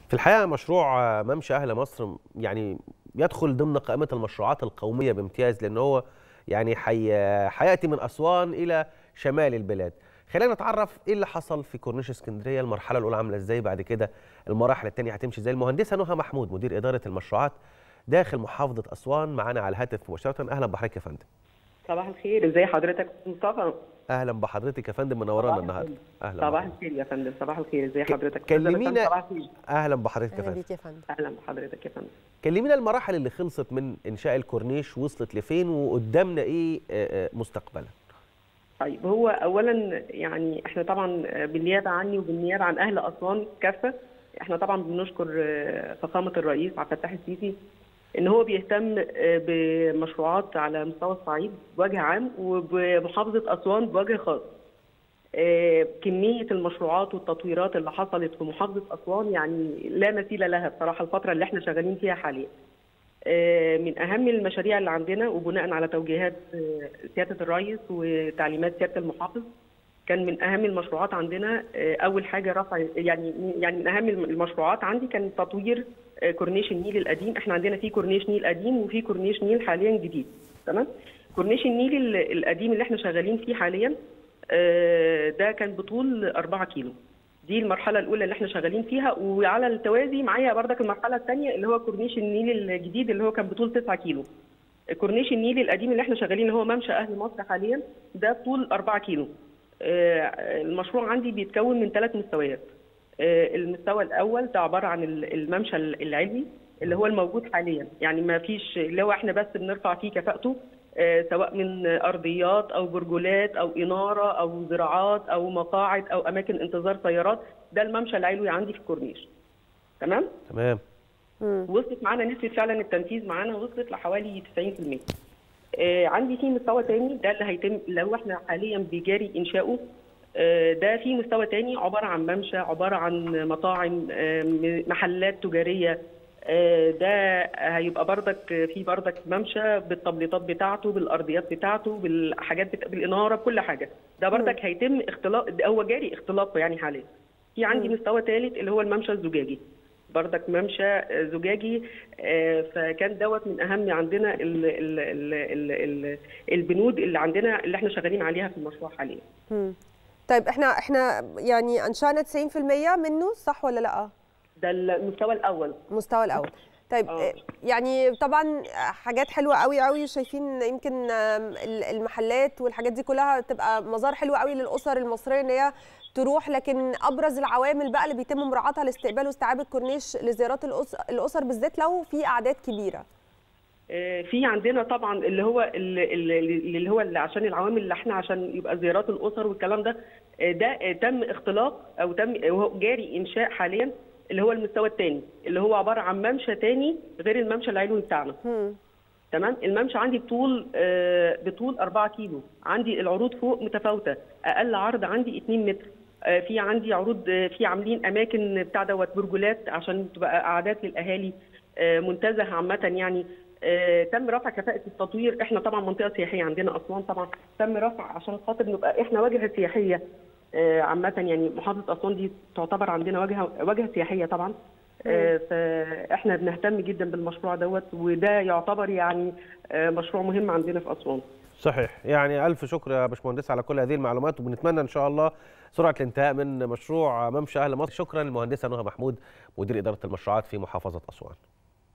في الحقيقه مشروع ممشى اهل مصر يعني يدخل ضمن قائمه المشروعات القوميه بامتياز لان هو يعني حي... حياتي من اسوان الى شمال البلاد خلينا نتعرف ايه اللي حصل في كورنيش اسكندريه المرحله الاولى عامله ازاي بعد كده المراحل الثانيه هتمشي ازاي المهندسه نهى محمود مدير اداره المشروعات داخل محافظه اسوان معانا على الهاتف مباشره اهلا بحضرتك يا فندم صباح الخير ازي حضرتك مصطفى اهلا بحضرتك يا فندم منورانا النهارده اهلا صباح الخير يا فندم صباح الخير ازي حضرتك كلمينا اهلا بحضرتك يا اهلا فندم بيك يا فندم اهلا بحضرتك يا فندم كلمينا المراحل اللي خلصت من انشاء الكورنيش وصلت لفين وقدامنا ايه آه، آه، مستقبلا طيب هو اولا يعني احنا طبعا بالنيابه عني وبالنيابه عن اهل اسوان كافه احنا طبعا بنشكر آه، فخامه الرئيس عبد الفتاح السيسي ان هو بيهتم آه، بمشروعات على مستوى الصعيد بوجه عام وبمحافظه اسوان بوجه خاص آه، كميه المشروعات والتطويرات اللي حصلت في محافظه اسوان يعني لا مثيل لها بصراحه الفتره اللي احنا شغالين فيها حاليا آه، من اهم المشاريع اللي عندنا وبناء على توجيهات آه، سياده الرئيس وتعليمات سياده المحافظ كان من اهم المشروعات عندنا آه، اول حاجه رفع يعني يعني من اهم المشروعات عندي كان تطوير آه، كورنيش النيل القديم احنا عندنا في كورنيش نيل قديم وفي كورنيش نيل حاليا جديد تمام كورنيش النيل ال- القديم اللي احنا شغالين فيه حاليا آه، ده كان بطول 4 كيلو دي المرحلة الأولى اللي احنا شغالين فيها وعلى التوازي معايا بردك المرحلة الثانية اللي هو كورنيش النيل الجديد اللي هو كان بطول 9 كيلو. كورنيش النيل القديم اللي احنا شغالين اللي هو ممشى أهل مصر حاليا ده طول 4 كيلو. آه، المشروع عندي بيتكون من ثلاث مستويات. آه، المستوى الأول ده عبارة عن ال- الممشى العلوي اللي هو الموجود حاليا يعني ما فيش اللي هو احنا بس بنرفع فيه كفاءته آه، سواء من ارضيات او برجولات او اناره او زراعات او مقاعد او اماكن انتظار سيارات ده الممشى العلوي عندي في الكورنيش تمام تمام وصلت معانا نسبه فعلا التنفيذ معانا وصلت لحوالي 90% آه، عندي في مستوى تاني ده اللي هيتم اللي هو احنا حاليا بيجاري انشاؤه آه، ده في مستوى تاني عباره عن ممشى عباره عن مطاعم آه، م- محلات تجاريه آه، ده هيبقى بردك في بردك ممشى بالتبليطات بتاعته بالارضيات بتاعته بالحاجات بتا... بالاناره بكل حاجه ده بردك هيتم اختلاق ده هو جاري اختلاقه يعني حاليا في عندي مستوى ثالث اللي هو الممشى الزجاجي بردك ممشى آه، زجاجي آه، فكان دوت من اهم عندنا ال ال ال ال ال البنود اللي عندنا اللي احنا شغالين عليها في المشروع حاليا مم. طيب احنا احنا يعني انشانا 90% منه صح ولا لا ده المستوى الاول المستوى الاول طيب آه. آه، يعني طبعا حاجات حلوه قوي قوي شايفين يمكن آم، ال- المحلات والحاجات دي كلها تبقى مظاهر حلوه قوي للاسر المصريه ان هي تروح لكن ابرز العوامل بقى اللي بيتم مراعاتها لاستقبال واستيعاب الكورنيش لزيارات الأس- الاسر بالذات لو في اعداد كبيره آه، في عندنا طبعا اللي هو اللي, اللي اللي هو اللي عشان العوامل اللي احنا عشان يبقى زيارات الاسر والكلام ده آه، ده آه، تم اختلاق او تم وهو جاري انشاء حاليا اللي هو المستوى الثاني اللي هو عباره عن ممشى ثاني غير الممشى العلوي بتاعنا مم. تمام الممشى عندي بطول آه، بطول 4 كيلو عندي العروض فوق متفاوته اقل عرض عندي 2 متر آه، في عندي عروض آه، في عاملين اماكن بتاع دوت برجولات عشان تبقى قعدات للاهالي آه، منتزه عامه يعني آه، تم رفع كفاءه التطوير احنا طبعا منطقه سياحيه عندنا اسوان طبعا تم رفع عشان خاطر نبقى احنا واجهه سياحيه آه، عامه يعني محافظه اسوان دي تعتبر عندنا واجهه واجهه سياحيه طبعا آه، فاحنا بنهتم جدا بالمشروع دوت وده يعتبر يعني آه، مشروع مهم عندنا في اسوان صحيح يعني الف شكر يا باشمهندس على كل هذه المعلومات وبنتمنى ان شاء الله سرعه الانتهاء من مشروع ممشى اهل مصر شكرا للمهندسه نهى محمود مدير اداره المشروعات في محافظه اسوان